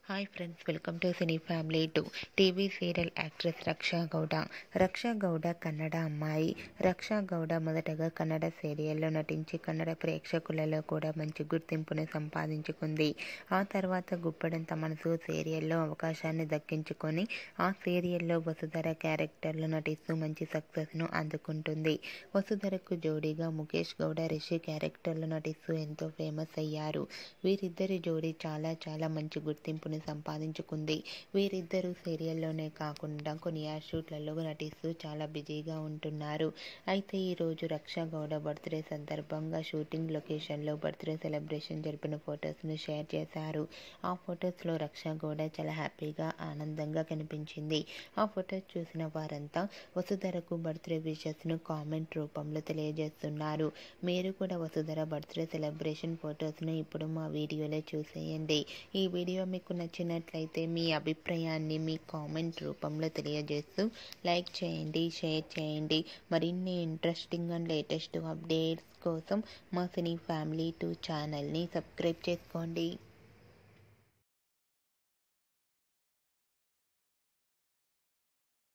hi friends welcome to cine family two TV serial actress Raksha Gowda Raksha Gowda Kannada అమ్మాయి రక్షా గౌడ మొదటగా కన్నడ సీరియల్లో నటించి కన్నడ ప్రేక్షకులలో కూడా మంచి గుర్తింపును సంపాదించుకుంది ఆ తర్వాత గుప్పడంత మనసు సీరియల్లో అవకాశాన్ని దక్కించుకొని ఆ సీరియల్లో వసుధర క్యారెక్టర్లో నటిస్తూ మంచి సక్సెస్ను అందుకుంటుంది వసుధరకు జోడీగా ముఖేష్ గౌడ రిషి క్యారెక్టర్లో నటిస్తూ ఎంతో ఫేమస్ అయ్యారు వీరిద్దరి జోడీ చాలా చాలా మంచి గుర్తింపును సంపాదించుకుంది వీరిద్దరూ సీరియల్లోనే కాకుండా కొన్ని యాడ్ షూట్లలో నటిస్తూ చాలా బిజీగా ఉంటున్నారు అయితే ఈరోజు రక్షా గౌడ బర్త్డే సందర్భంగా షూటింగ్ లొకేషన్లో బర్త్డే సెలబ్రేషన్ జరిపిన ఫొటోస్ను షేర్ చేశారు ఆ ఫొటోస్లో రక్షా గౌడ చాలా హ్యాపీగా ఆనందంగా కనిపించింది ఆ ఫొటోస్ చూసిన వారంతా వసుధరకు బర్త్డే విషెస్ను కామెంట్ రూపంలో తెలియజేస్తున్నారు మీరు కూడా వసుధర బర్త్డే సెలబ్రేషన్ ఫొటోస్ను ఇప్పుడు మా వీడియోలో చూసేయండి ఈ వీడియో మీకు నచ్చినట్లయితే మీ అభిప్రాయాన్ని మీ కామెంట్ రూపంలో తెలియజేస్తూ లైక్ చేయండి షేర్ చేయండి మరిన్ని ఇంట్రెస్టింగ్ అండ్ లేటెస్ట్ అప్డేట్స్ కోసం మా సినీ ఫ్యామిలీ టూ ఛానల్ని సబ్స్క్రైబ్ చేసుకోండి